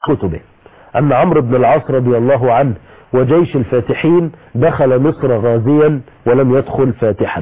كتبه أن عمرو بن العاص رضي الله عنه وجيش الفاتحين دخل مصر غازيا ولم يدخل فاتحا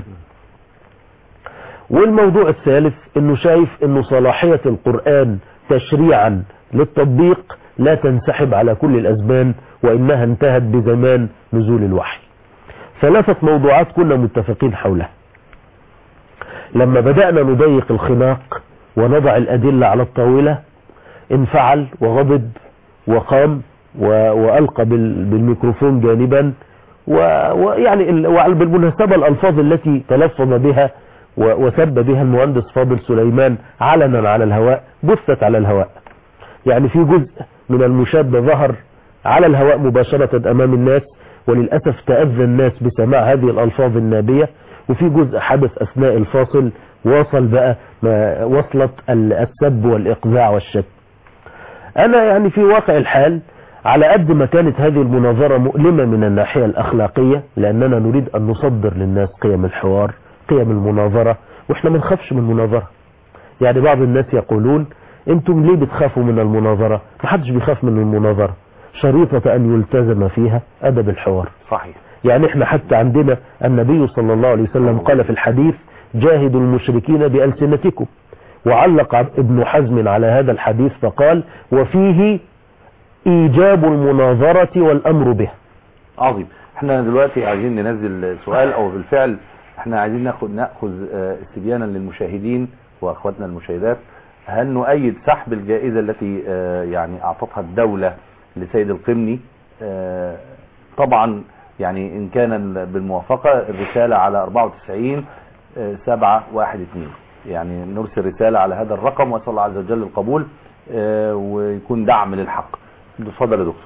والموضوع الثالث انه شايف انه صلاحية القرآن تشريعا للتطبيق لا تنسحب على كل الازمان وانها انتهت بزمان نزول الوحي ثلاثة موضوعات كنا متفقين حولها لما بدأنا نضيق الخناق ونضع الأدلة على الطاولة انفعل وغضب وقام وألقى بالميكروفون جانبا ويعني بالمناسبة الألفاظ التي تلفظ بها وسب بها المهندس فاضل سليمان علنا على الهواء بثت على الهواء يعني في جزء من المشاهدة ظهر على الهواء مباشرة أمام الناس وللأسف تأذى الناس بسماع هذه الألفاظ النابية وفي جزء حدث أثناء الفاصل وصل بقى ما وصلت السب والإقذاع والشتم أنا يعني في واقع الحال على قد ما كانت هذه المناظرة مؤلمة من الناحية الأخلاقية لأننا نريد أن نصدر للناس قيم الحوار قيم المناظرة وإحنا ما نخافش من المناظرة يعني بعض الناس يقولون انتم ليه بتخافوا من المناظرة ما حدش بيخاف من المناظرة شريطة أن يلتزم فيها أدب الحوار صحيح يعني احنا حتى عندنا النبي صلى الله عليه وسلم قال في الحديث جاهدوا المشركين بألسنتكم وعلق ابن حزم على هذا الحديث فقال وفيه إيجاب المناظرة والأمر به عظيم احنا دلوقتي عايزين ننزل سؤال او بالفعل احنا عايزين ناخد ناخذ استبيانا للمشاهدين واخواتنا المشاهدات هل نؤيد سحب الجائزة التي يعني اعطتها الدولة لسيد القمني طبعا يعني ان كان بالموافقة الرسالة على 94 712 يعني نرسل رسالة على هذا الرقم واسال الله عز وجل القبول ويكون دعم للحق تفضل يا دكتور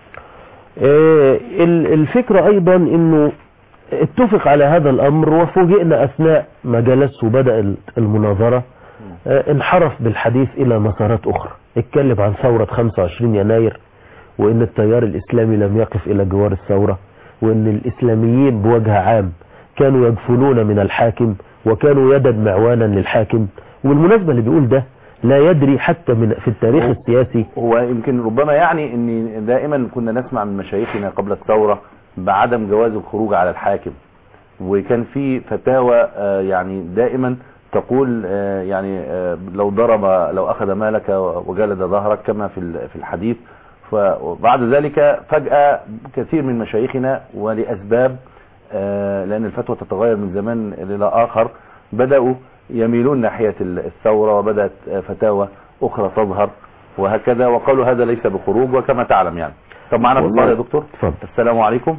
الفكرة ايضا انه اتفق على هذا الامر وفوجئنا اثناء ما جلس وبدأ المناظرة انحرف بالحديث الى مسارات اخرى اتكلم عن ثورة 25 يناير وان التيار الاسلامي لم يقف الى جوار الثورة وان الاسلاميين بوجه عام كانوا يدفلون من الحاكم وكانوا يدا معوانا للحاكم والمناسبة اللي بيقول ده لا يدري حتى من في التاريخ السياسي هو يمكن ربما يعني ان دائما كنا نسمع من مشايخنا قبل الثورة بعدم جواز الخروج على الحاكم وكان في فتاوى يعني دائما تقول يعني لو ضرب لو اخذ مالك وجلد ظهرك كما في في الحديث فبعد ذلك فجأة كثير من مشايخنا ولأسباب لأن الفتوى تتغير من زمان إلى آخر بدأوا يميلون ناحية الثورة وبدأت فتاوى أخرى تظهر وهكذا وقالوا هذا ليس بخروج وكما تعلم يعني طب معنا اتصال يا دكتور تفضل السلام عليكم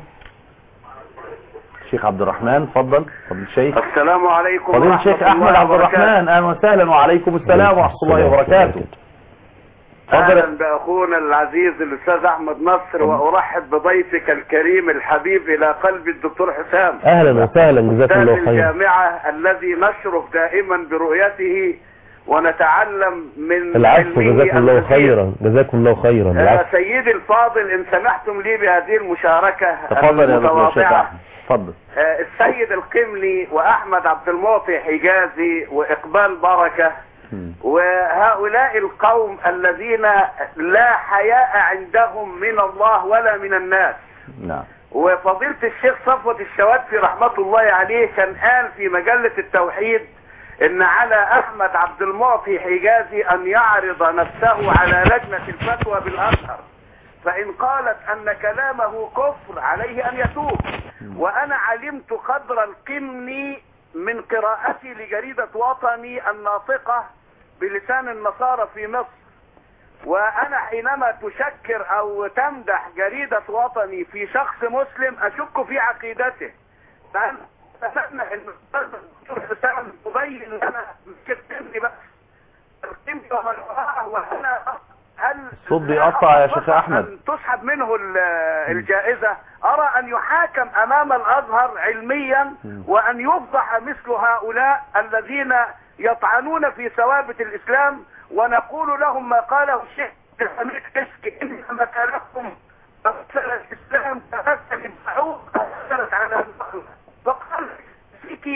الشيخ عبد الرحمن تفضل فضل الشيخ السلام عليكم فضيل الشيخ احمد عبد الرحمن اهلا وسهلا وعليكم السلام ورحمه الله وبركاته اهلا باخونا العزيز الاستاذ احمد نصر وارحب بضيفك الكريم الحبيب الى قلب الدكتور حسام اهلا وسهلا جزاكم الله خيرا الجامعه الذي نشرف دائما برؤيته ونتعلم من العفو جزاكم الله خيرا جزاكم الله خيرا آه سيدي الفاضل ان سمحتم لي بهذه المشاركة تفضل يا دكتور الشيخ احمد تفضل آه السيد القملي واحمد عبد المعطي حجازي واقبال بركة وهؤلاء القوم الذين لا حياء عندهم من الله ولا من الناس نعم وفضيلة الشيخ صفوة الشواتفي رحمة الله عليه كان قال في مجلة التوحيد ان على احمد عبد المعطي حجازي ان يعرض نفسه على لجنة الفتوى بالازهر فان قالت ان كلامه كفر عليه ان يتوب وانا علمت قدر القمني من قراءتي لجريدة وطني الناطقة بلسان النصارى في مصر وانا حينما تشكر او تمدح جريدة وطني في شخص مسلم اشك في عقيدته فانا اتمنى ان الدكتور حسام يبين لنا كلمني بس القيمة ومن وراءه وانا هل صوت بيقطع يا شيخ احمد أن تسحب منه الجائزة ارى ان يحاكم امام الازهر علميا وان يفضح مثل هؤلاء الذين يطعنون في ثوابت الاسلام ونقول لهم ما قاله الشيخ الحميد كشك ان مكانكم غسل الاسلام كغسل البعوض غسلت على البحر فقال فيك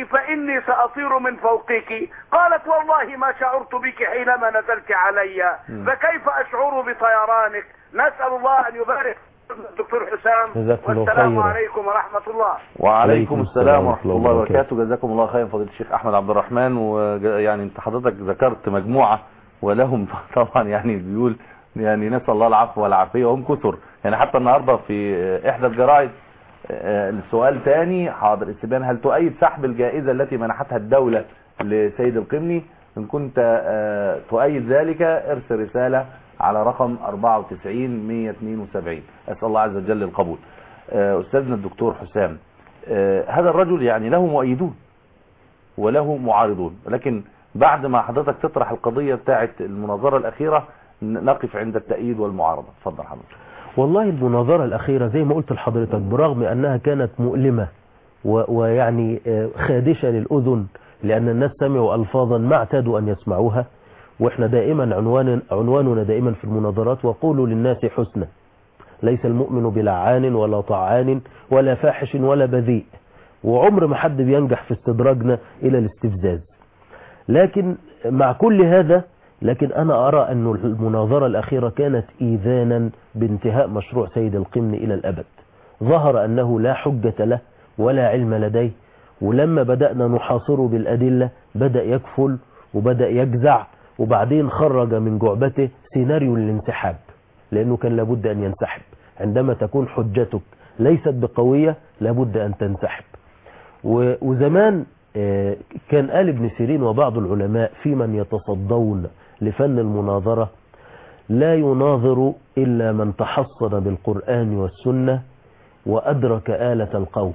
فإني سأطير من فوقك قالت والله ما شعرت بك حينما نزلت علي فكيف أشعر بطيرانك نسأل الله أن يبارك الدكتور حسام جزاكم الله والسلام خيرا. عليكم ورحمة الله وعليكم السلام ورحمة ورحمة الله الله وبركاته جزاكم الله خيرا فضيلة الشيخ أحمد عبد الرحمن ويعني انت حضرتك ذكرت مجموعة ولهم طبعا يعني بيقول يعني نسأل الله العفو والعافية وهم كثر يعني حتى النهاردة في إحدى الجرائد آه، السؤال تاني حاضر استبيان هل تؤيد سحب الجائزة التي منحتها الدولة لسيد القمني إن كنت آه، تؤيد ذلك ارسل رسالة على رقم 94 172 أسأل الله عز وجل القبول آه، أستاذنا الدكتور حسام آه، هذا الرجل يعني له مؤيدون وله معارضون لكن بعد ما حضرتك تطرح القضية بتاعت المناظرة الأخيرة ن- نقف عند التأييد والمعارضة اتفضل حضرتك والله المناظرة الأخيرة زي ما قلت لحضرتك برغم أنها كانت مؤلمة و- ويعني آه، خادشة للأذن لأن الناس سمعوا ألفاظا ما اعتادوا أن يسمعوها وإحنا دائما عنوان عنواننا دائما في المناظرات وقولوا للناس حسنا ليس المؤمن بلعان ولا طعان ولا فاحش ولا بذيء وعمر ما حد بينجح في استدراجنا إلى الاستفزاز لكن مع كل هذا لكن أنا أرى أن المناظرة الأخيرة كانت إيذانا بانتهاء مشروع سيد القمن إلى الأبد ظهر أنه لا حجة له ولا علم لديه ولما بدأنا نحاصره بالأدلة بدأ يكفل وبدأ يجزع وبعدين خرج من جعبته سيناريو الانسحاب لأنه كان لابد أن ينسحب عندما تكون حجتك ليست بقوية لابد أن تنسحب و- وزمان آه، كان آل ابن سيرين وبعض العلماء في من يتصدون لفن المناظرة لا يناظر إلا من تحصن بالقرآن والسنة وأدرك آلة القوم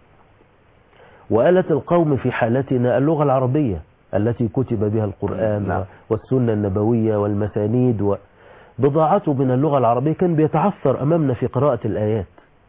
وآلة القوم في حالتنا اللغة العربية التي كتب بها القرآن نعم. والسنة النبوية والمسانيد وبضاعته من اللغة العربية كان بيتعثر أمامنا في قراءة الآيات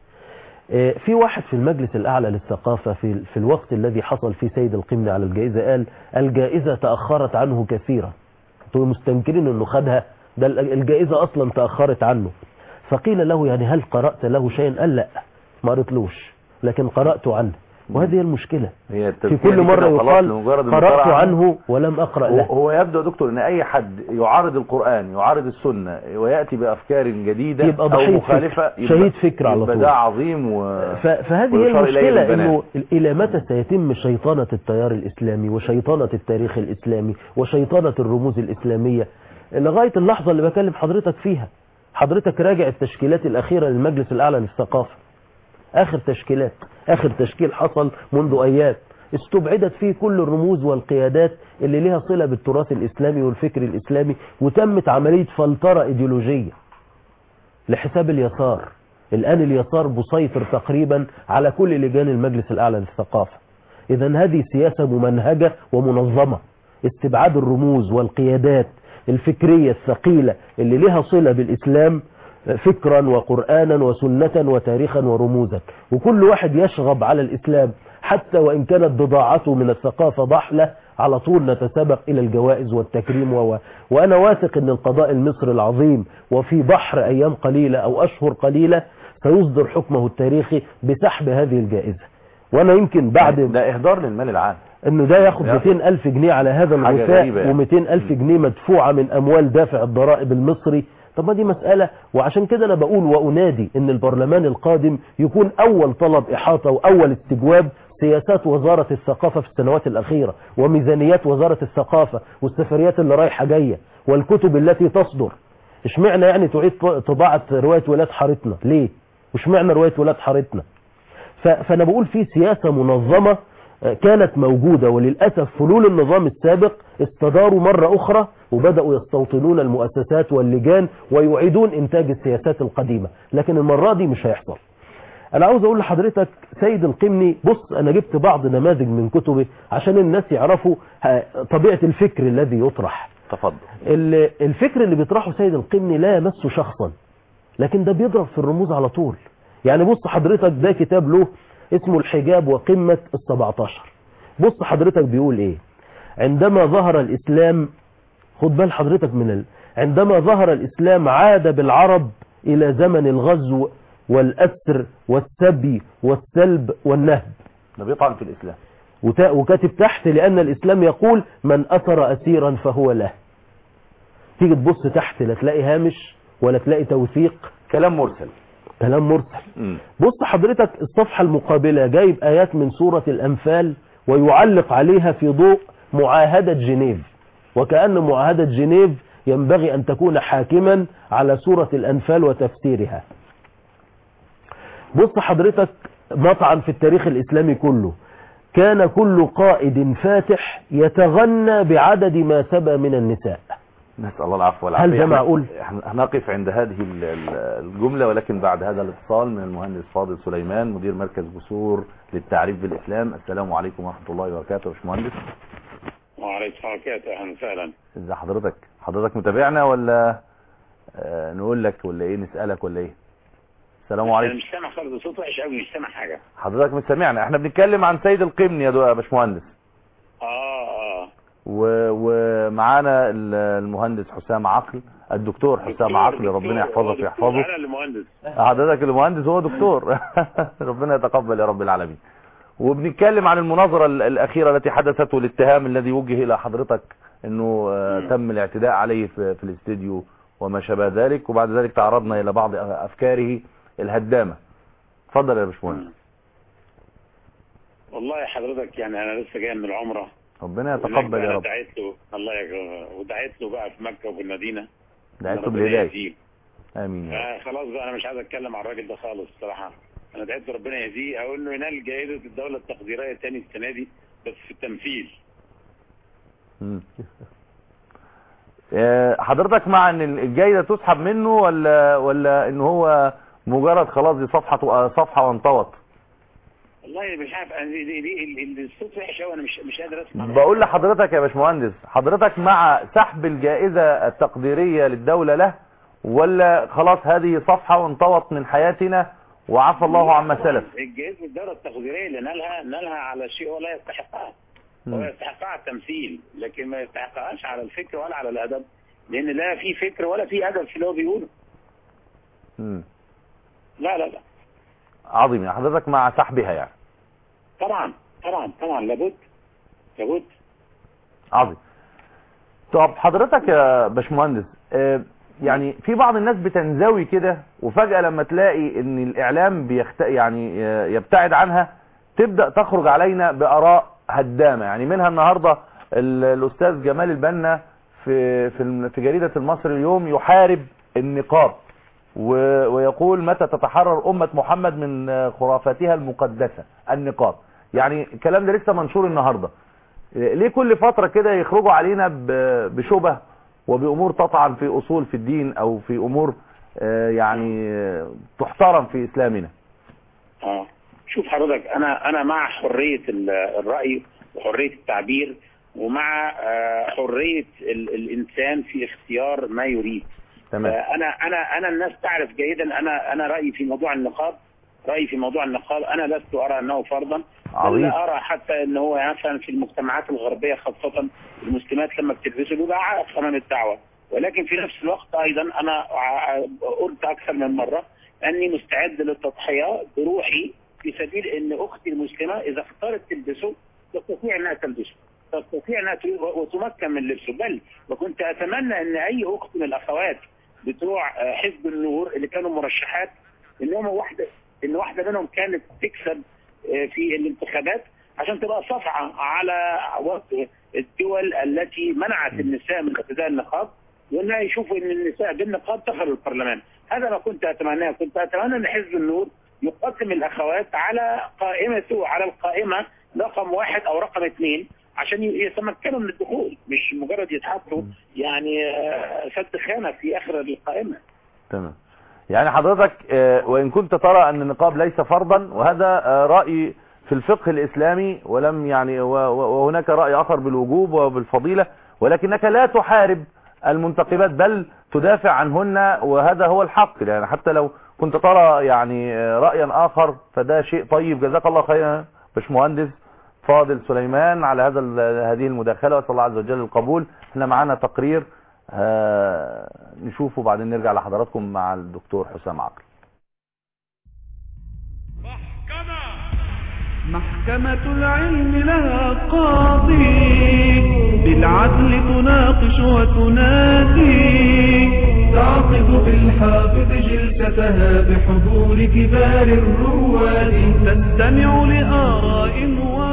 آه، في واحد في المجلس الأعلى للثقافة في, في الوقت الذي حصل فيه سيد القمني على الجائزة قال الجائزة تأخرت عنه كثيرا انتوا مستنكرين انه خدها ده الجائزة اصلا تأخرت عنه فقيل له يعني هل قرأت له شيئا قال لا ما قرأتلوش لكن قرأت عنه وهذه هي المشكلة هي في التزكية كل دي مرة كده خلاص يقال لمجرد قرأت المقارعة عنه ولم أقرأ هو- له هو يبدو يا دكتور ان اي حد يعارض القرآن يعارض السنة ويأتي بافكار جديدة يبقى او ضحية مخالفة فكر. شهيد فكر على يبقى طول. ده عظيم و... ف- فهذه هي ويشار إليه المشكلة بالبنان. انه الى متى سيتم شيطنة التيار الاسلامي وشيطنة التاريخ الاسلامي وشيطنة الرموز الاسلامية لغاية اللحظة اللي بكلم حضرتك فيها حضرتك راجع التشكيلات الاخيرة للمجلس الاعلى للثقافة اخر تشكيلات اخر تشكيل حصل منذ ايام استبعدت فيه كل الرموز والقيادات اللي لها صلة بالتراث الاسلامي والفكر الاسلامي وتمت عملية فلترة ايديولوجية لحساب اليسار الآن اليسار مسيطر تقريبا على كل لجان المجلس الأعلى للثقافة إذا هذه سياسة ممنهجة ومنظمة استبعاد الرموز والقيادات الفكرية الثقيلة اللي لها صلة بالإسلام فكرا وقرآنا وسنة وتاريخا ورموزا وكل واحد يشغب على الإسلام حتى وإن كانت بضاعته من الثقافة ضحلة على طول نتسابق إلى الجوائز والتكريم و... وأنا واثق أن القضاء المصري العظيم وفي بحر أيام قليلة أو أشهر قليلة سيصدر حكمه التاريخي بسحب هذه الجائزة وأنا يمكن بعد ده اهدار للمال العام انه ده ياخد يا 200 الف جنيه على هذا حاجة الغثاء غريبة يعني. و200 الف جنيه مدفوعة من اموال دافع الضرائب المصري طب ما دي مسألة وعشان كده انا بقول وانادي ان البرلمان القادم يكون اول طلب احاطة واول استجواب سياسات وزارة الثقافة في السنوات الاخيرة وميزانيات وزارة الثقافة والسفريات اللي رايحة جاية والكتب التي تصدر اشمعنى يعني تعيد طباعة رواية ولاد حارتنا ليه واشمعنى رواية ولاد حارتنا ف- فانا بقول في سياسة منظمة آه، كانت موجودة وللأسف فلول النظام السابق استداروا مرة أخرى وبدأوا يستوطنون المؤسسات واللجان ويعيدون إنتاج السياسات القديمة لكن المرة دي مش هيحصل أنا عاوز أقول لحضرتك سيد القمني بص أنا جبت بعض نماذج من كتبه عشان الناس يعرفوا ها- طبيعة الفكر الذي يطرح تفضل ال- الفكر اللي بيطرحه سيد القمني لا يمس شخصا لكن ده بيضرب في الرموز على طول يعني بص حضرتك ده كتاب له اسمه الحجاب وقمة السبعتاشر بص حضرتك بيقول ايه عندما ظهر الاسلام خد بال حضرتك من ال... عندما ظهر الاسلام عاد بالعرب الى زمن الغزو والاسر والسبي والسلب والنهب ده بيطعن في الاسلام وتا- وكاتب تحت لأن الإسلام يقول من أثر أسيرا فهو له تيجي تبص تحت لا تلاقي هامش ولا تلاقي توثيق كلام مرسل كلام مرسل مم. بص حضرتك الصفحة المقابلة جايب آيات من سورة الأنفال ويعلق عليها في ضوء معاهدة جنيف وكأن معاهدة جنيف ينبغي أن تكون حاكما على سورة الأنفال وتفسيرها بص حضرتك مطعن في التاريخ الإسلامي كله كان كل قائد فاتح يتغنى بعدد ما سبى من النساء نسأل الله العفو والعافية هل ده إحنا- معقول؟ احنا هنقف عند هذه ال- ال- الجملة ولكن بعد هذا الاتصال من المهندس فاضل سليمان مدير مركز جسور للتعريف بالإسلام السلام عليكم ورحمة الله وبركاته يا باشمهندس وعليكم السلام وبركاته اهلا وسهلا ازي حضرتك حضرتك متابعنا ولا آه نقول لك ولا ايه نسألك ولا ايه السلام انا عليكم مش سامع خالص الصوت وحش قوي مش سامع حاجه حضرتك مش سامعنا احنا بنتكلم عن سيد القمني يا دو- يا باشمهندس اه اه و- ومعانا ال- المهندس حسام عقل الدكتور حسام دكتور- عقل دكتور، ربنا هو يحفظك دكتور، ويحفظه انا اللي مهندس حضرتك المهندس هو دكتور ربنا يتقبل يا رب العالمين وبنتكلم عن المناظرة ال- الأخيرة التي حدثت والاتهام الذي وجه إلى حضرتك أنه آه، مم. تم الاعتداء عليه في, في الاستديو وما شابه ذلك وبعد ذلك تعرضنا إلى بعض أفكاره الهدامة اتفضل يا باشمهندس والله حضرتك يعني انا لسه جاي من العمره ربنا هناك يتقبل بقى يا أنا رب دعيت له الله يك... ودعيت له بقى في مكه وفي المدينه دعيته ربنا بالهداية يهديه. آمين يا رب آه خلاص بقى انا مش عايز اتكلم عن الراجل ده خالص الصراحه انا دعيت له ربنا يهديه او انه ينال جائزه الدوله التقديريه تاني السنه دي بس في التمثيل مم. آه، حضرتك مع ان الجايزه تسحب منه ولا ولا ان هو مجرد خلاص دي صفحه صفحه وانطوت والله مش عارف أنا دي, دي, دي ال- الصوت وحش قوي انا مش مش قادر اسمع بقول لحضرتك يا باشمهندس حضرتك مع سحب الجائزة التقديرية للدولة له ولا خلاص هذه صفحة وانطوت من حياتنا وعفى الله عما سلف الجائزة الدولة التقديرية اللي نالها نالها على شيء هو لا يستحقها هو مم. يستحقها على التمثيل لكن ما يستحقهاش على الفكر ولا على الأدب لأن لا في فكر ولا في أدب في اللي هو بيقوله مم. لا لا لا عظيم يعني حضرتك مع سحبها يعني طبعا طبعا طبعا لابد لابد عظيم طب حضرتك يا باشمهندس آه، يعني في بعض الناس بتنزوي كده وفجأة لما تلاقي ان الاعلام بيخت... يعني آه، يبتعد عنها تبدأ تخرج علينا بآراء هدامة يعني منها النهاردة ال- الاستاذ جمال البنا في في الم- في جريدة المصري اليوم يحارب النقاب و- ويقول متى تتحرر أمة محمد من آه، خرافاتها المقدسة النقاب يعني الكلام ده لسه منشور النهارده ليه كل فترة كده يخرجوا علينا ب- بشبه وبأمور تطعن في أصول في الدين أو في أمور آه، يعني آه، تحترم في إسلامنا اه شوف حضرتك انا انا مع حريه ال- الراي وحريه التعبير ومع آه، حريه ال- الانسان في اختيار ما يريد تمام آه، انا انا انا الناس تعرف جيدا انا انا رايي في موضوع النقاب رايي في موضوع النقاب انا لست ارى انه فرضا عظيم. بل ارى حتى ان هو مثلا في المجتمعات الغربيه خاصه المسلمات لما بتلبسه بيبقى عائق امام الدعوه ولكن في نفس الوقت ايضا انا ع- قلت اكثر من مره اني مستعد للتضحيه بروحي في سبيل ان اختي المسلمه اذا اختارت تلبسه تستطيع انها تلبسه تستطيع انها ت- وتمكن من لبسه بل وكنت اتمنى ان اي اخت من الاخوات بتوع آه، حزب النور اللي كانوا مرشحات انهم واحده ان واحده منهم كانت تكسب آه، في الانتخابات عشان تبقى صفعه على وسط الدول التي منعت النساء من ارتداء النقاب وانها يشوفوا ان النساء بالنقاب دخلوا البرلمان هذا ما كنت اتمناه كنت اتمنى ان حزب النور يقدم الاخوات على قائمته على القائمه رقم واحد او رقم اثنين عشان يتمكنوا من الدخول مش مجرد يتحطوا يعني آه، سد خانه في اخر القائمه تمام يعني حضرتك آه، وإن كنت ترى أن النقاب ليس فرضا وهذا آه، رأي في الفقه الإسلامي ولم يعني و- و- وهناك رأي آخر بالوجوب وبالفضيلة ولكنك لا تحارب المنتقبات بل تدافع عنهن وهذا هو الحق يعني حتى لو كنت ترى يعني آه، رأيا آخر فده شيء طيب جزاك الله خيرا باشمهندس فاضل سليمان على هذا ال- هذه المداخلة واسال الله عز وجل القبول احنا معانا تقرير آه، نشوفه بعدين نرجع لحضراتكم مع الدكتور حسام عقل محكمة محكمة العلم لها قاضي بالعدل تناقش وتنادي تعقد بالحافظ جلستها بحضور كبار الرواد تستمع لآراء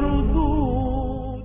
وردود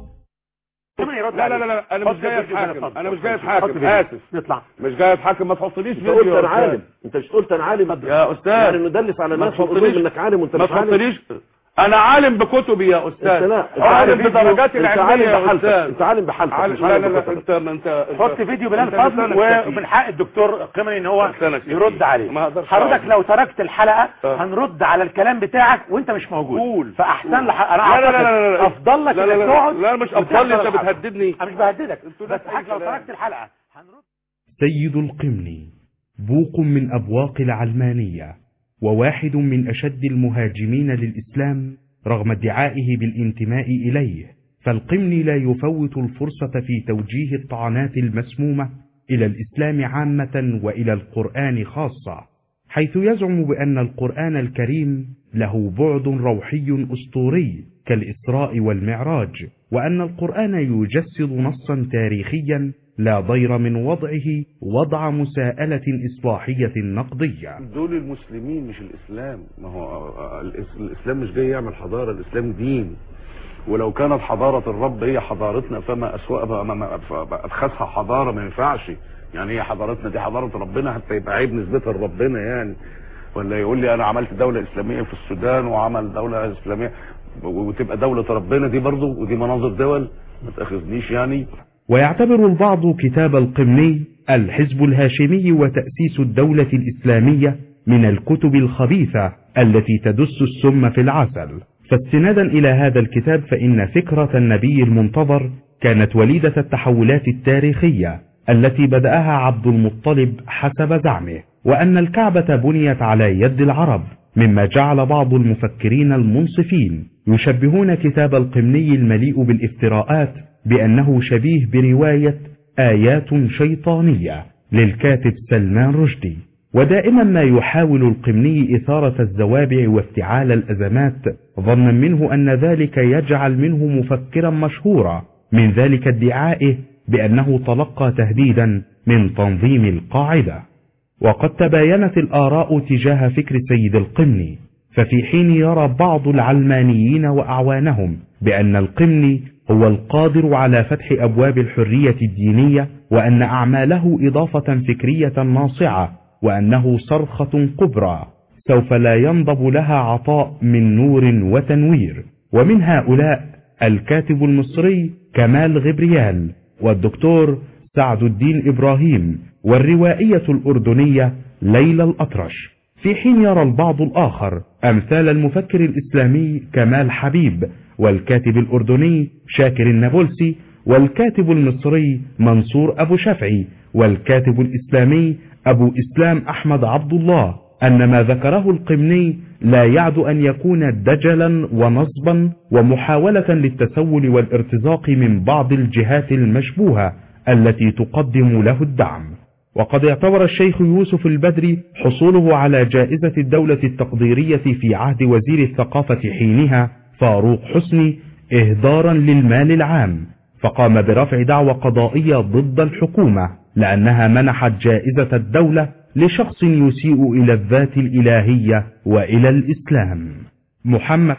لا لا لا لا انا مش جاي اتحاكم انا مش جاي اتحاكم اسف نطلع مش جاي اتحاكم ما تحطليش انت قلت فيديو انا يا عالم أستاذ. انت مش قلت انا عالم يا استاذ يعني ندلس على ما الناس ونقول تحطليش انك عالم وانت ما مش عالم تحطليش انا عالم بكتبي يا استاذ انت لا انت عالم فيديو، بدرجاتي انت العلميه عالم يا بحالتك استاذ انت عالم بحالتك عالم مش لا عالم لا لا بكتبك. انت ما انت حط فيديو بلال انت فضل لسانك ومن حق الدكتور قمري ان هو لسانك شديد. يرد عليه ما اقدرش حضرتك أقعد. لو تركت الحلقه اه. هنرد على الكلام بتاعك وانت مش موجود قول. فاحسن لح... انا لا لا لا لا لا. أعتقد افضل لك لا لا انك لا. تقعد لا مش افضل لي انت بتهددني انا مش بهددك انتوا بس ناس حضرتك لو أي كلام. تركت الحلقه هنرد سيد القمني بوق من أبواق العلمانية وواحد من أشد المهاجمين للإسلام رغم ادعائه بالانتماء إليه فالقمني لا يفوت الفرصة في توجيه الطعنات المسمومة إلى الإسلام عامة وإلى القرآن خاصة حيث يزعم بأن القرآن الكريم له بعد روحي أسطوري كالإسراء والمعراج وأن القرآن يجسد نصا تاريخيا لا ضير من وضعه وضع مساءلة إصلاحية نقضية دول المسلمين مش الاسلام ما هو الإس- الاسلام مش جاي يعمل حضاره الاسلام دين ولو كانت حضاره الرب هي حضارتنا فما اسوأها ما- ما ادخسها حضاره ما ينفعش يعني هي حضارتنا دي حضاره ربنا حتى يبقى عيب نسبتها لربنا يعني ولا يقول لي انا عملت دوله اسلاميه في السودان وعمل دوله اسلاميه وتبقى دوله ربنا دي برضه ودي مناظر دول ما تاخذنيش يعني ويعتبر البعض كتاب القمني الحزب الهاشمي وتأسيس الدولة الإسلامية من الكتب الخبيثة التي تدس السم في العسل فاستنادا إلى هذا الكتاب فإن فكرة النبي المنتظر كانت وليدة التحولات التاريخية التي بدأها عبد المطلب حسب زعمه وأن الكعبة بنيت على يد العرب مما جعل بعض المفكرين المنصفين يشبهون كتاب القمني المليء بالافتراءات بأنه شبيه برواية آيات شيطانية للكاتب سلمان رشدي ودائما ما يحاول القمني إثارة الزوابع وافتعال الأزمات ظنا منه أن ذلك يجعل منه مفكرا مشهورا من ذلك ادعائه بأنه تلقى تهديدا من تنظيم القاعدة وقد تباينت الآراء تجاه فكر سيد القمني ففي حين يرى بعض العلمانيين وأعوانهم بأن القمني هو القادر على فتح أبواب الحرية الدينية وأن أعماله إضافة فكرية ناصعة وأنه صرخة كبرى سوف لا ينضب لها عطاء من نور وتنوير ومن هؤلاء الكاتب المصري كمال غبريال والدكتور سعد الدين إبراهيم والروائية الأردنية ليلى الأطرش في حين يرى البعض الآخر أمثال المفكر الإسلامي كمال حبيب والكاتب الأردني شاكر النابلسي والكاتب المصري منصور أبو شفعي والكاتب الإسلامي أبو إسلام أحمد عبد الله أن ما ذكره القمني لا يعد أن يكون دجلا ونصبا ومحاولة للتسول والارتزاق من بعض الجهات المشبوهة التي تقدم له الدعم وقد اعتبر الشيخ يوسف البدري حصوله على جائزة الدولة التقديرية في عهد وزير الثقافة حينها فاروق حسني إهدارا للمال العام فقام برفع دعوى قضائية ضد الحكومة لأنها منحت جائزة الدولة لشخص يسيء إلى الذات الإلهية وإلى الإسلام محمد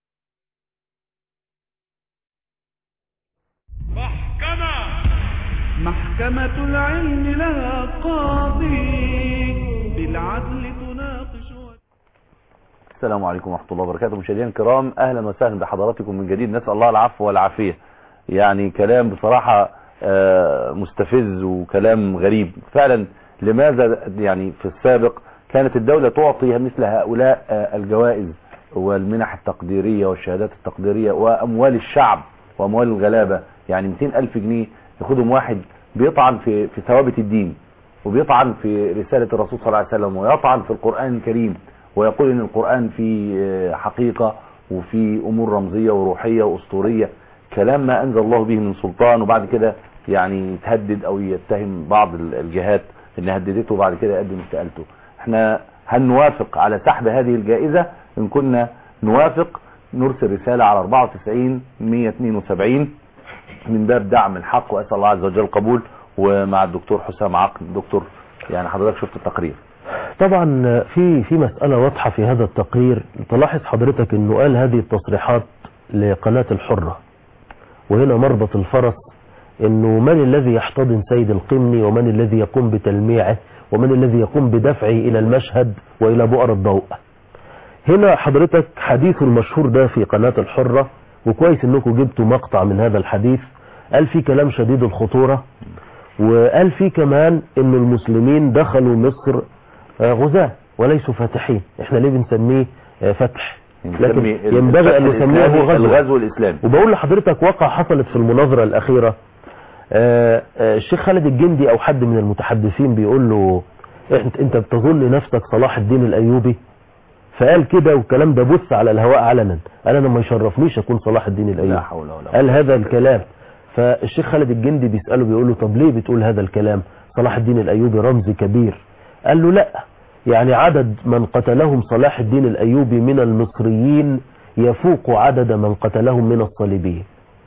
محكمة العلم لها قاضي بالعدل تناقش السلام عليكم ورحمة الله وبركاته مشاهدينا الكرام أهلا وسهلا بحضراتكم من جديد نسأل الله العفو والعافية يعني كلام بصراحة آه، مستفز وكلام غريب فعلا لماذا يعني في السابق كانت الدولة تعطي مثل هؤلاء آه، الجوائز والمنح التقديرية والشهادات التقديرية وأموال الشعب وأموال الغلابة يعني 200 ألف جنيه ياخدهم واحد بيطعن في في ثوابت الدين وبيطعن في رسالة الرسول صلى الله عليه وسلم ويطعن في القرآن الكريم ويقول ان القرآن فيه آه، حقيقة وفي امور رمزية وروحية واسطورية كلام ما انزل الله به من سلطان وبعد كده يعني يتهدد او يتهم بعض ال- الجهات ان هددته وبعد كده يقدم استقالته احنا هل نوافق على سحب هذه الجائزة ان كنا نوافق نرسل رسالة على 94 172 من باب دعم الحق وأسأل الله عز وجل القبول ومع الدكتور حسام عقل دكتور يعني حضرتك شفت التقرير طبعا في في مسألة واضحة في هذا التقرير تلاحظ حضرتك انه قال هذه التصريحات لقناة الحرة وهنا مربط الفرس انه من الذي يحتضن سيد القمني ومن الذي يقوم بتلميعه ومن الذي يقوم بدفعه الى المشهد والى بؤر الضوء هنا حضرتك حديث المشهور ده في قناة الحرة وكويس انكم جبتوا مقطع من هذا الحديث قال في كلام شديد الخطورة وقال في كمان ان المسلمين دخلوا مصر آه، غزاة وليسوا فاتحين احنا ليه بنسميه آه، فتح لكن نسمي ال- ينبغي ان الفتح نسميه الإسلامي غزو الغزو الإسلامي وبقول لحضرتك واقع حصلت في المناظرة الأخيرة آه، آه، الشيخ خالد الجندي أو حد من المتحدثين بيقول له انت, انت بتظن نفسك صلاح الدين الأيوبي فقال كده والكلام ده بث على الهواء علنا قال أنا ما يشرفنيش أكون صلاح الدين الأيوبي لا حول ولا قوة قال هذا الكلام فالشيخ خالد الجندي بيسأله بيقول له طب ليه بتقول هذا الكلام صلاح الدين الأيوبي رمز كبير قال له لا يعني عدد من قتلهم صلاح الدين الأيوبي من المصريين يفوق عدد من قتلهم من الصليبيين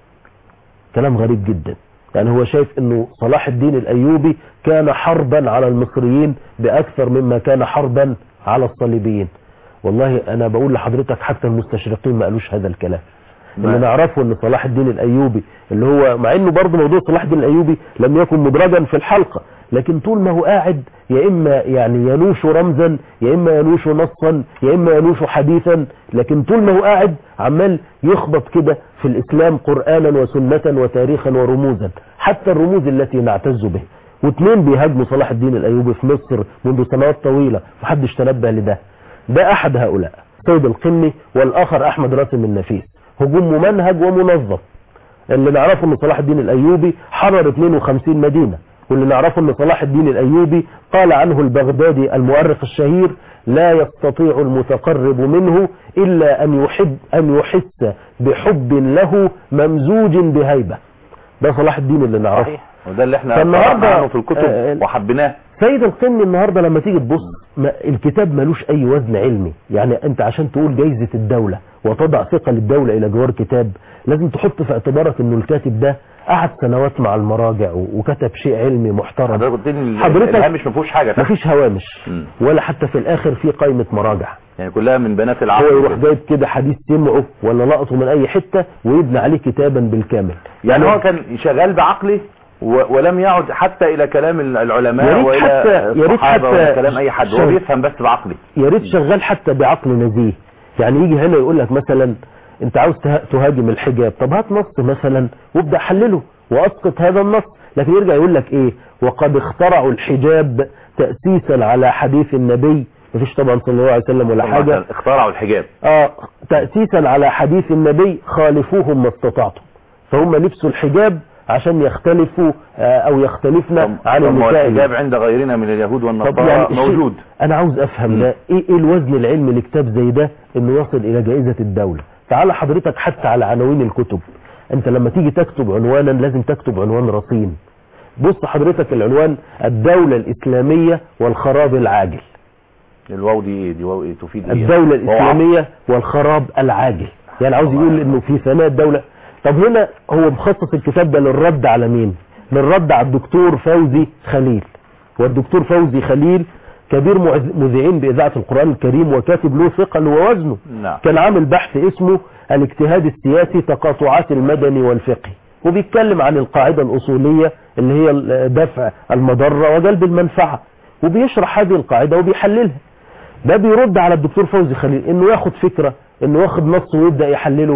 كلام غريب جدا يعني هو شايف انه صلاح الدين الايوبي كان حربا على المصريين باكثر مما كان حربا على الصليبيين والله انا بقول لحضرتك حتى المستشرقين ما قالوش هذا الكلام اللي نعرفه ان صلاح الدين الايوبي اللي هو مع انه برضه موضوع صلاح الدين الايوبي لم يكن مدرجا في الحلقة لكن طول ما هو قاعد يا اما يعني ينوش رمزا يا اما ينوش نصا يا اما ينوش حديثا لكن طول ما هو قاعد عمال يخبط كده في الاسلام قرآنا وسنة وتاريخا ورموزا حتى الرموز التي نعتز به واثنين بيهاجموا صلاح الدين الايوبي في مصر منذ سنوات طويلة محدش تنبه لده ده احد هؤلاء سيد القمي والاخر احمد راسم النفيس هجوم ممنهج ومنظم اللي نعرفه ان صلاح الدين الايوبي حرر 52 مدينة واللي نعرفه ان صلاح الدين الايوبي قال عنه البغدادي المؤرخ الشهير لا يستطيع المتقرب منه الا ان يحب ان يحس بحب له ممزوج بهيبة ده صلاح الدين اللي نعرفه صحيح وده اللي احنا فالنهاردة- قرأنا عنه في الكتب آه، وحبيناه سيد القمي النهاردة لما تيجي تبص ما الكتاب ملوش اي وزن علمي يعني انت عشان تقول جايزة الدولة وتضع ثقة للدولة الى جوار كتاب لازم تحط في اعتبارك انه الكاتب ده قعد سنوات مع المراجع و- وكتب شيء علمي محترم حضرتك قلت لي حضرتك- الهامش ما فيهوش حاجة تحت. مفيش هوامش مم. ولا حتى في الاخر في قائمة مراجع يعني كلها من بنات هو العقل يروح كده. جايب كده حديث سمعه ولا لقطه من اي حتة ويبني عليه كتابا بالكامل يعني هو كان شغال بعقله و- ولم يعد حتى الى كلام ال- يا العلماء ريت والى حتى- يا ريت الصحابة حتى ولا كلام اي حد هو شغل. بيفهم بس بعقله يا ريت شغال حتى بعقل نزيه يعني يجي هنا يقول لك مثلا انت عاوز ته- تهاجم الحجاب طب هات نص مثلا وابدا حلله واسقط هذا النص لكن يرجع يقول لك ايه وقد اخترعوا الحجاب تأسيسا على حديث النبي مفيش طبعا صلى الله عليه وسلم ولا حاجة اخترعوا الحجاب اه تأسيسا على حديث النبي خالفوهم ما استطعتم فهم لبسوا الحجاب عشان يختلفوا آه او يختلفنا عن طب ما هو النساء الحجاب عند غيرنا من اليهود طب والنصارى يعني الشيء- موجود انا عاوز افهم ده ايه ايه الوزن العلمي لكتاب زي ده انه يصل الى جائزة الدولة تعال حضرتك حتى على عناوين الكتب انت لما تيجي تكتب عنوانا لازم تكتب عنوان رصين بص حضرتك العنوان الدولة الاسلامية والخراب العاجل الواو دي ايه دي واو ايه تفيد ايه الدولة واو الاسلامية والخراب العاجل يعني عاوز يقول انه في ثناء الدولة طب هنا هو مخصص الكتاب ده للرد على مين للرد على الدكتور فوزي خليل والدكتور فوزي خليل كبير معز- مذيعين بإذاعة القرآن الكريم وكاتب له ثقل ووزنه نعم كان عامل بحث اسمه الاجتهاد السياسي تقاطعات المدني والفقهي وبيتكلم عن القاعدة الأصولية اللي هي ال- دفع المضرة وجلب المنفعة وبيشرح هذه القاعدة وبيحللها ده بيرد على الدكتور فوزي خليل انه ياخد فكرة انه ياخد نص ويبدأ يحلله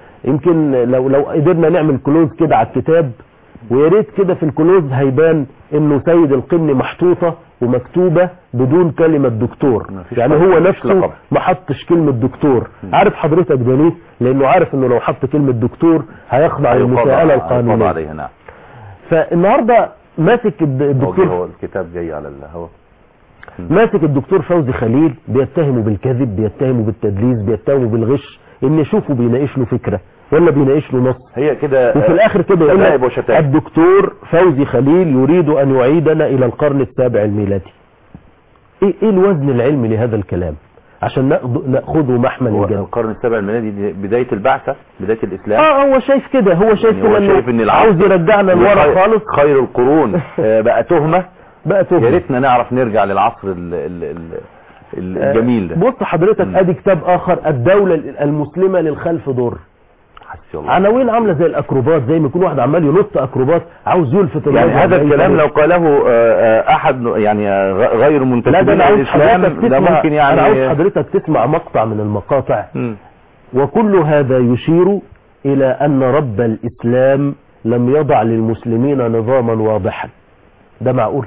يمكن لو لو قدرنا نعمل كلوز كده على الكتاب ويا ريت كده في الكلوز هيبان انه سيد القمن محطوطة ومكتوبة بدون كلمة دكتور مفيش يعني لقب، هو مفيش نفسه لقب. ما حطش كلمة دكتور عارف حضرتك ده ليه لانه عارف انه لو حط كلمة دكتور هيخضع هيقاضى- للمساءلة هيقاضى القانونية عليها نعم فالنهاردة ماسك الد- هو جه الدكتور هو الكتاب جاي على الهواء ماسك الدكتور فوزي خليل بيتهمه بالكذب بيتهمه بالتدليس بيتهمه بالغش ان يشوفه بيناقش له فكرة ولا بيناقش له نص هي كده وفي الاخر كده يقول شتائم لك وشتائم. الدكتور فوزي خليل يريد ان يعيدنا الى القرن السابع الميلادي ايه ايه الوزن العلمي لهذا الكلام عشان ناخد- ناخده محمل هو الجنة القرن السابع الميلادي دي بداية البعثة بداية الإسلام اه هو شايف كده هو شايف يعني هو كده شايف ان انه العصر عاوز يرجعنا لورا خير- خالص خير القرون آه، بقى تهمة بقى يا تهمة ريتنا نعرف نرجع للعصر ال- ال- ال- ال- الجميل ده بص حضرتك مم. ادي كتاب اخر الدولة المسلمة للخلف دور حسبي الله عناوين عاملة زي الاكروبات زي ما يكون واحد عمال ينط اكروبات عاوز يلفت يعني النظر هذا بأي الكلام طريقة. لو قاله آه، آه، احد يعني آه، غ- غير لا ده منتسبين انا عاوز للاسلام حضرتك ده تسمع ممكن يعني انا عاوز حضرتك تسمع مقطع من المقاطع مم. وكل هذا يشير إلى أن رب الإسلام لم يضع للمسلمين نظاما واضحا ده معقول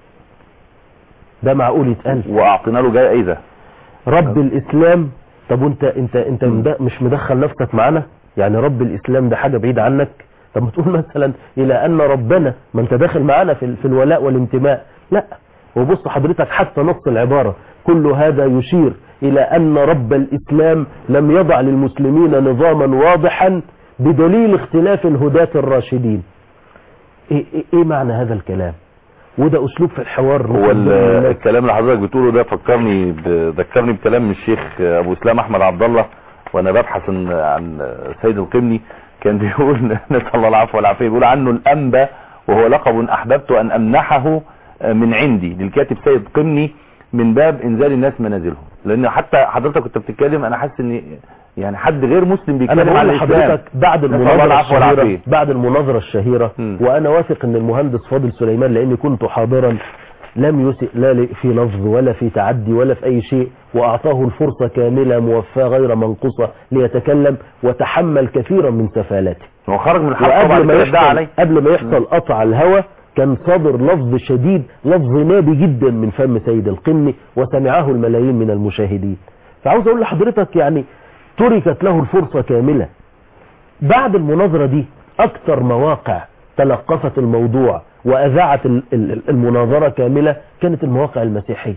ده معقول يتقال واعطينا له جائزة رب الإسلام طب وانت انت انت مد- مش مدخل نفسك معانا يعني رب الإسلام ده حاجة بعيدة عنك طب ما تقول مثلا إلى أن ربنا ما انت داخل معانا في, في الولاء والانتماء لا وبص حضرتك حتى نص العبارة كل هذا يشير إلى أن رب الإسلام لم يضع للمسلمين نظاما واضحا بدليل اختلاف الهداة الراشدين ايه, إيه, إيه معنى هذا الكلام وده أسلوب في الحوار هو ال- نقدم للناس. الكلام اللي حضرتك بتقوله ده فكرني ب- ذكرني بكلام من الشيخ ابو اسلام احمد عبد الله وانا ببحث عن عن سيد القمني كان بيقول نسال الله العفو والعافيه بيقول عنه الانبا وهو لقب احببت ان امنحه من عندي للكاتب سيد قمني من باب انزال الناس منازلهم لان حتى حضرتك كنت بتتكلم انا حاسس ان يعني حد غير مسلم انا بيتكلم بقول على الاسلام لحضرتك بعد نسأل الله المناظره العفو الشهيره والعافيه بعد المناظره الشهيره مم. وانا واثق ان المهندس فاضل سليمان لاني كنت حاضرا لم يسئ لا ل- في لفظ ولا في تعدي ولا في اي شيء واعطاه الفرصه كامله موفاه غير منقوصه ليتكلم وتحمل كثيرا من سفالاته هو خرج من الحلقه وبعد وقبل ما كده ادعى يحصل عليه قبل ما يحصل قطع الهوى كان صادر لفظ شديد لفظ نابي جدا من فم سيد القمي وسمعه الملايين من المشاهدين فعاوز اقول لحضرتك يعني تركت له الفرصة كاملة بعد المناظرة دي اكتر مواقع تلقفت الموضوع واذاعت ال- ال- المناظرة كاملة كانت المواقع المسيحية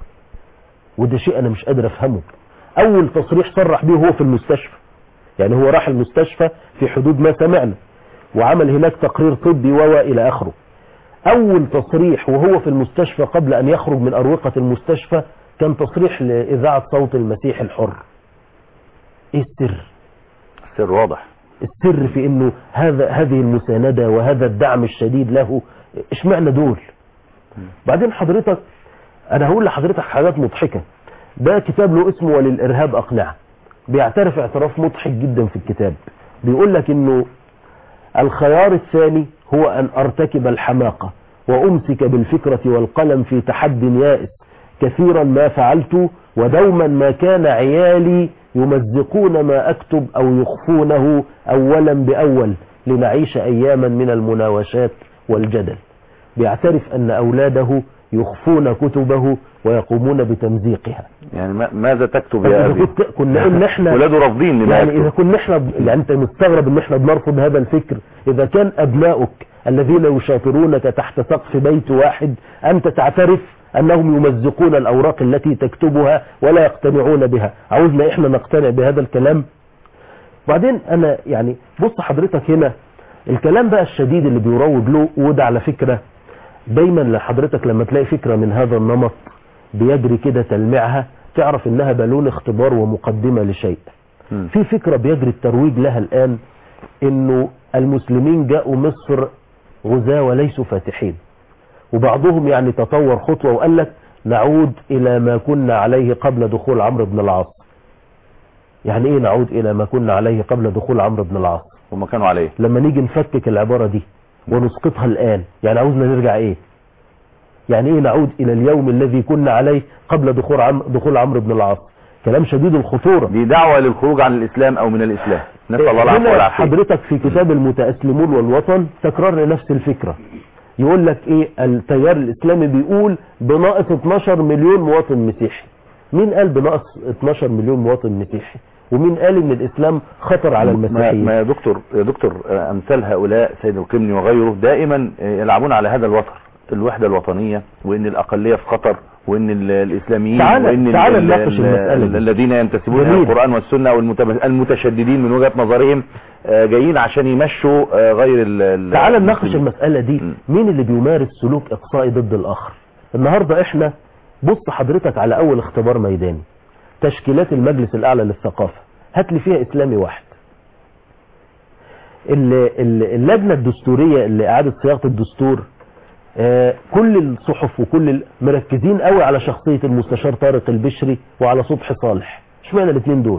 وده شيء انا مش قادر افهمه اول تصريح صرح به هو في المستشفى يعني هو راح المستشفى في حدود ما سمعنا وعمل هناك تقرير طبي و الى اخره اول تصريح وهو في المستشفى قبل ان يخرج من اروقة المستشفى كان تصريح لاذاعة صوت المسيح الحر ايه السر سر واضح السر في انه هذا هذه المساندة وهذا الدعم الشديد له اشمعنى دول بعدين حضرتك انا هقول لحضرتك حاجات مضحكة ده كتاب له اسمه وللارهاب اقنعه بيعترف اعتراف مضحك جدا في الكتاب بيقول لك انه الخيار الثاني هو ان ارتكب الحماقة وامسك بالفكرة والقلم في تحد يائس كثيرا ما فعلت ودوما ما كان عيالي يمزقون ما اكتب او يخفونه اولا باول لنعيش اياما من المناوشات والجدل بيعترف ان اولاده يخفون كتبه ويقومون بتمزيقها يعني ما- ماذا تكتب طب يا إذا ابي كنت كنا ان احنا ولاده رافضين لما يعني اذا يكتب كنا احنا يعني انت مستغرب ان احنا بنرفض هذا الفكر اذا كان ابنائك الذين يشاطرونك تحت سقف بيت واحد انت تعترف انهم يمزقون الاوراق التي تكتبها ولا يقتنعون بها عاوزنا احنا نقتنع بهذا الكلام بعدين انا يعني بص حضرتك هنا الكلام بقى الشديد اللي بيروج له وده على فكرة دايما لحضرتك لما تلاقي فكرة من هذا النمط بيجري كده تلميعها تعرف انها بالون اختبار ومقدمة لشيء مم. في فكرة بيجري الترويج لها الآن انه المسلمين جاءوا مصر غزاة وليسوا فاتحين وبعضهم يعني تطور خطوة وقال لك نعود إلى ما كنا عليه قبل دخول عمرو بن العاص يعني ايه نعود إلى ما كنا عليه قبل دخول عمرو بن العاص هم كانوا عليه لما نيجي نفكك العبارة دي ونسقطها الآن يعني عاوزنا نرجع ايه يعني ايه نعود الى اليوم الذي كنا عليه قبل دخول عم دخول عمرو بن العاص كلام شديد الخطورة دي دعوة للخروج عن الاسلام او من الاسلام نسأل الله العفو هنا والعافية حضرتك في كتاب المتأسلمون والوطن تكرر لنفس الفكرة يقول لك ايه التيار الاسلامي بيقول بناقص 12 مليون مواطن مسيحي مين قال بناقص 12 مليون مواطن مسيحي ومين قال ان الاسلام خطر على ما, ما المسيحيين يا دكتور يا دكتور آه، امثال هؤلاء سيد القمني وغيره دائما آه، يلعبون على هذا الوتر الوحدة الوطنية وان الاقلية في خطر وان ال- الاسلاميين تعال- وان ال- تعال ال- نناقش ال- المسألة دي. الذين ينتسبون الى جميل. القرآن والسنة والمتب- المتشددين من وجهة نظرهم آه، جايين عشان يمشوا آه، غير ال- ال- تعال نناقش المسلمين. المسألة دي م. مين اللي بيمارس سلوك اقصائي ضد الاخر النهاردة احنا بص حضرتك على اول اختبار ميداني تشكيلات المجلس الأعلى للثقافة هات لي فيها إسلامي واحد ال- ال- اللجنة الدستورية اللي إعادة صياغة الدستور آه، كل الصحف وكل ال- مركزين قوي على شخصية المستشار طارق البشري وعلى صبحي صالح اشمعنى الاثنين دول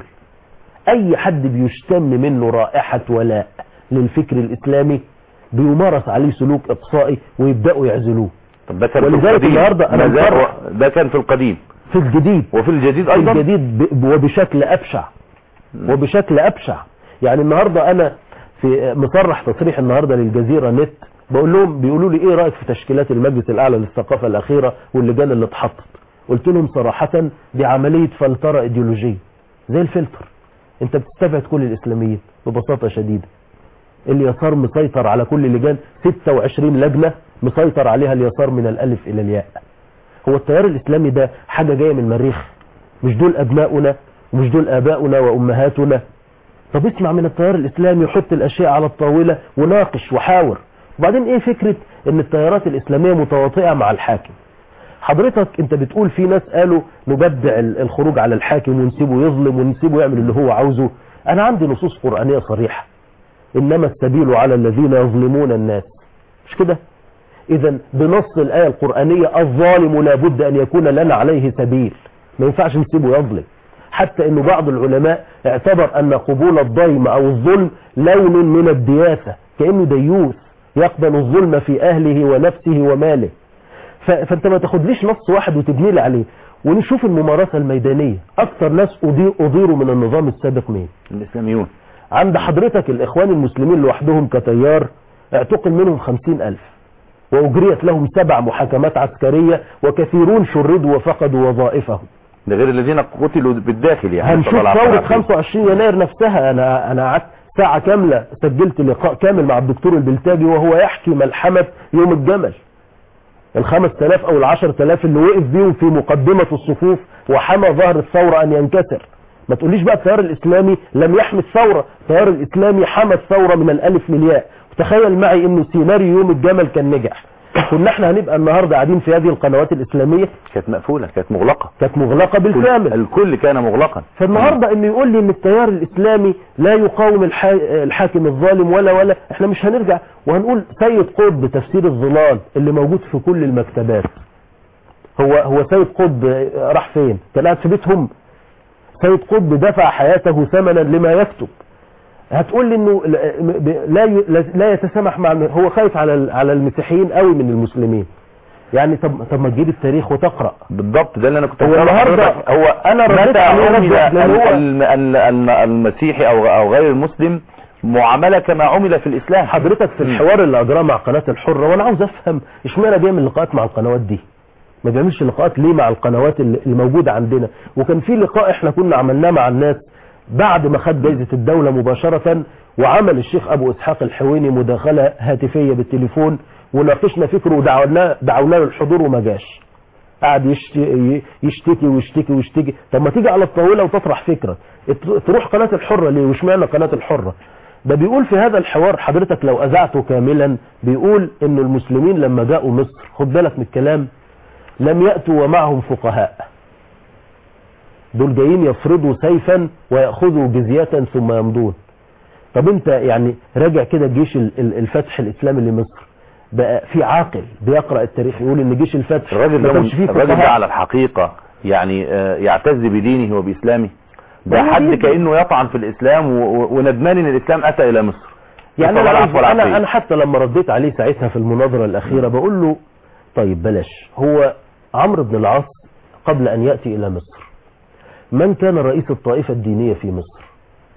اي حد بيشتم منه رائحة ولاء للفكر الاسلامي بيمارس عليه سلوك اقصائي ويبدأوا يعزلوه طب ده كان في ولذلك القديم النهاردة أنا ما زال- مفرح. ده كان في القديم في الجديد وفي الجديد في ايضا الجديد ب- وبشكل ابشع وبشكل ابشع يعني النهارده انا في مصرح تصريح النهارده للجزيره نت بقول لهم بيقولوا لي ايه رايك في تشكيلات المجلس الاعلى للثقافه الاخيره واللجان اللي اتحطت قلت لهم صراحه دي عمليه فلتره ايديولوجيه زي الفلتر انت بتستبعد كل الاسلاميين ببساطه شديده اليسار مسيطر على كل لجان 26 لجنه مسيطر عليها اليسار من الالف الى الياء هو التيار الاسلامي ده حاجه جايه من المريخ مش دول ابناؤنا ومش دول اباؤنا وامهاتنا طب اسمع من التيار الاسلامي وحط الاشياء على الطاوله وناقش وحاور وبعدين ايه فكره ان التيارات الاسلاميه متواطئه مع الحاكم حضرتك انت بتقول في ناس قالوا نبدع ال- الخروج على الحاكم ونسيبه يظلم ونسيبه يعمل اللي هو عاوزه انا عندي نصوص قرانيه صريحه انما السبيل على الذين يظلمون الناس مش كده اذا بنص الايه القرانيه الظالم لابد ان يكون لنا عليه سبيل ما ينفعش نسيبه يظلم حتى انه بعض العلماء اعتبر ان قبول الضيم او الظلم لون من الدياثه كانه ديوث يقبل الظلم في اهله ونفسه وماله ف- فانت ما تاخدليش نص واحد وتبني لي عليه ونشوف الممارسه الميدانيه اكثر ناس أضي- اضيروا من النظام السابق مين الاسلاميون عند حضرتك الإخوان المسلمين لوحدهم كتيار اعتقل منهم خمسين ألف وأجريت لهم سبع محاكمات عسكرية وكثيرون شردوا وفقدوا وظائفهم ده غير الذين قتلوا بالداخل يعني هنشوف طبعا العفو ثورة والعافية. 25 يناير نفسها أنا أنا قعدت ساعة كاملة سجلت لقاء كامل مع الدكتور البلتاجي وهو يحكي ملحمة يوم الجمل الخمس تلاف أو العشر تلاف اللي وقف بيهم في مقدمة الصفوف وحمى ظهر الثورة أن ينكسر ما تقوليش بقى التيار الإسلامي لم يحمي الثورة التيار الإسلامي حمى الثورة من الألف للياء تخيل معي انه سيناريو يوم الجمل كان نجح كنا احنا هنبقى النهاردة قاعدين في هذه القنوات الإسلامية كانت مقفولة كانت مغلقة كانت مغلقة بالكامل الكل كان مغلقا فالنهاردة انه يقول لي ان التيار الاسلامي لا يقاوم الحا... الحاكم الظالم ولا ولا احنا مش هنرجع وهنقول سيد قطب تفسير الظلال اللي موجود في كل المكتبات هو هو سيد قطب راح فين كان قاعد في بيتهم سيد قطب دفع حياته ثمنا لما يكتب هتقول لي انه لا ي... لا يتسامح مع هو خايف على على المسيحيين قوي من المسلمين يعني طب طب ما تجيب التاريخ وتقرا بالضبط ده اللي انا كنت هو هسأله النهارده حضرتك. هو انا رديت متى عليه عمل رد لأن هو ال- ال- ال- المسيحي او او غير المسلم معاملة كما عمل في الاسلام حضرتك في الحوار اللي اجراه مع قناة الحرة وانا عاوز افهم اشمعنى بيعمل لقاءات مع القنوات دي ما بيعملش لقاءات ليه مع القنوات اللي اللي موجودة عندنا وكان في لقاء احنا كنا عملناه مع الناس بعد ما خد جايزة الدولة مباشرة وعمل الشيخ ابو اسحاق الحويني مداخلة هاتفية بالتليفون وناقشنا فكره ودعوناه دعوناه للحضور وما جاش قعد يشتي يشتكي ويشتكي ويشتكي طب ما تيجي على الطاولة وتطرح فكرة ات- تروح قناة الحرة ليه واشمعنى قناة الحرة ده بيقول في هذا الحوار حضرتك لو أذعته كاملا بيقول ان المسلمين لما جاءوا مصر خد بالك من الكلام لم يأتوا ومعهم فقهاء دول جايين يفرضوا سيفا ويأخذوا جزية ثم يمضون طب انت يعني راجع كده جيش ال- ال- الفتح الاسلامي لمصر بقى في عاقل بيقرأ التاريخ يقول ان جيش الفتح الراجل ما ده كانش فيه الراجل ده فقهاء على الحقيقة يعني آه، يعتز بدينه وبإسلامه ده هو حد دين. كأنه يطعن في الإسلام و- و- وندمان إن الإسلام أتى إلى مصر يعني نسأل انا الله عايز- العفو والعافية. انا انا حتى لما رديت عليه ساعتها في المناظره الاخيره بقول له طيب بلاش هو عمرو بن العاص قبل ان ياتي الى مصر من كان رئيس الطائفه الدينيه في مصر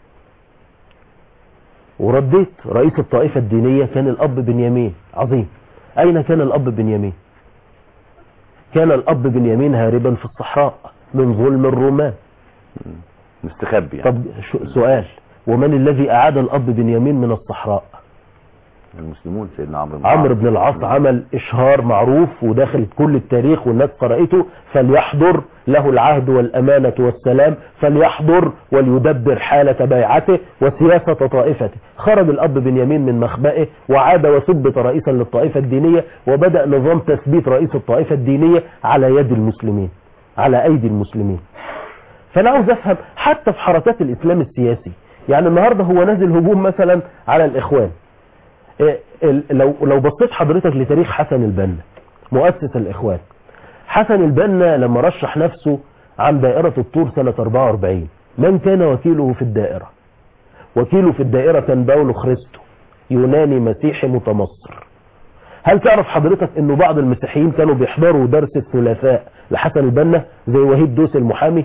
ورديت رئيس الطائفه الدينيه كان الاب بنيامين عظيم اين كان الاب بنيامين كان الاب بنيامين هاربا في الصحراء من ظلم الرومان مستخبي يعني. طب شو- سؤال ومن الذي اعاد الاب بنيامين من الصحراء المسلمون سيدنا عمرو بن عمرو العاص. بن العاص عمل اشهار معروف وداخل كل التاريخ والناس قرأته فليحضر له العهد والأمانة والسلام فليحضر وليدبر حالة بيعته وسياسة طائفته خرج الأب بنيامين من مخبئه وعاد وثبت رئيسا للطائفة الدينية وبدأ نظام تثبيت رئيس الطائفة الدينية على يد المسلمين على أيدي المسلمين فانا عاوز افهم حتى في حركات الاسلام السياسي يعني النهارده هو نازل هجوم مثلا على الاخوان إيه، ال- لو لو بصيت حضرتك لتاريخ حسن البنا مؤسس الاخوان حسن البنا لما رشح نفسه عن دائرة الطور سنة 44 من كان وكيله في الدائرة وكيله في الدائرة كان باولو خريستو يوناني مسيحي متمصر هل تعرف حضرتك انه بعض المسيحيين كانوا بيحضروا درس الثلاثاء لحسن البنا زي وهيب دوس المحامي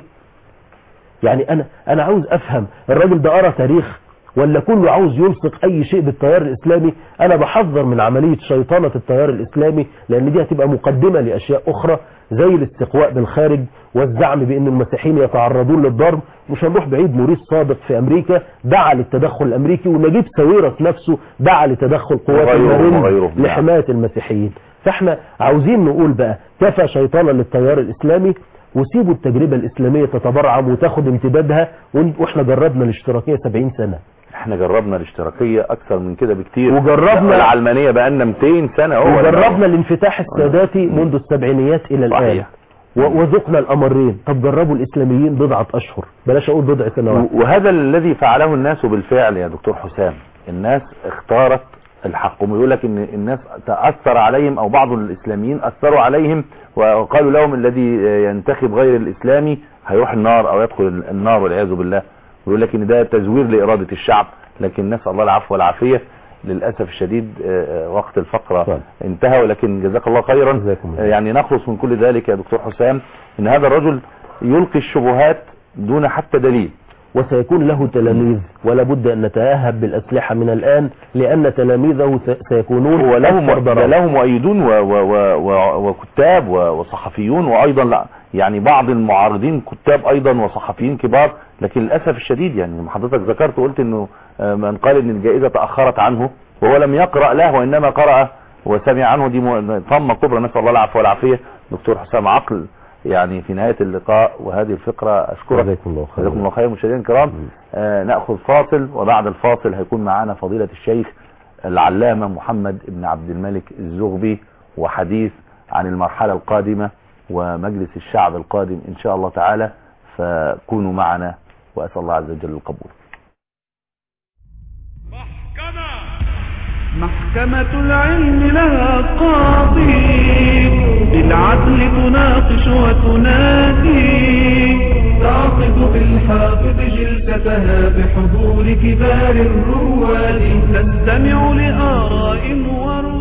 يعني انا انا عاوز افهم الراجل ده قرا تاريخ ولا كله عاوز يلصق اي شيء بالتيار الاسلامي انا بحذر من عملية شيطنة التيار الاسلامي لان دي هتبقى مقدمة لاشياء اخرى زي الاستقواء بالخارج والزعم بان المسيحيين يتعرضون للضرب مش هنروح بعيد موريس صادق في امريكا دعا للتدخل الامريكي ونجيب ساويرس نفسه دعا لتدخل قوات وغيره المارين وغيره. نعم. لحماية المسيحيين فاحنا عاوزين نقول بقى كفى شيطانا للتيار الاسلامي وسيبوا التجربة الاسلامية تتبرعم وتاخد امتدادها ون- واحنا جربنا الاشتراكية 70 سنة احنا جربنا الاشتراكية اكثر من كده بكتير وجربنا- العلمانية بقالنا 200 سنة اهو وجربنا الانفتاح الساداتي منذ السبعينيات الى الان صحيح. و- وذقنا الامرين طب جربوا الاسلاميين بضعة اشهر بلاش اقول بضع سنوات وهذا الذي فعله الناس بالفعل يا دكتور حسام الناس اختارت الحق ويقول لك ان الناس تأثر عليهم او بعض الاسلاميين اثروا عليهم وقالوا لهم الذي ينتخب غير الاسلامي هيروح النار او يدخل النار والعياذ بالله ويقول لك ان ده تزوير لارادة الشعب لكن نسأل الله العفو والعافية للأسف الشديد آه، آه، وقت الفقرة طيب. انتهى ولكن جزاك الله خيرا جزاكم الله. آه، يعني نخلص من كل ذلك يا دكتور حسام ان هذا الرجل يلقي الشبهات دون حتى دليل وسيكون له تلاميذ ولا بد ان نتاهب بالاسلحة من الان لان تلاميذه س- سيكونون ولهم أكثر ده ضررا. لهم مؤيدون و و و و وكتاب و- وصحفيون وايضا لا يعني بعض المعارضين كتاب ايضا وصحفيين كبار لكن للاسف الشديد يعني لما حضرتك ذكرت وقلت انه آه، من قال ان الجائزه تاخرت عنه وهو لم يقرا له وانما قرا وسمع عنه دي م- طمه كبرى نسال الله العفو والعافيه دكتور حسام عقل يعني في نهايه اللقاء وهذه الفقره اشكرك جزاكم الله خيرا. جزاكم الله خير مشاهدينا الكرام آه ناخذ فاصل وبعد الفاصل هيكون معنا فضيله الشيخ العلامة محمد بن عبد الملك الزغبي وحديث عن المرحلة القادمة ومجلس الشعب القادم إن شاء الله تعالى فكونوا معنا وأسأل الله عز وجل القبول محكمة العلم لها قاضي بالعدل تناقش وتنادي تعقد بالحافظ جلستها بحضور كبار الرواد تستمع لآراء ورؤى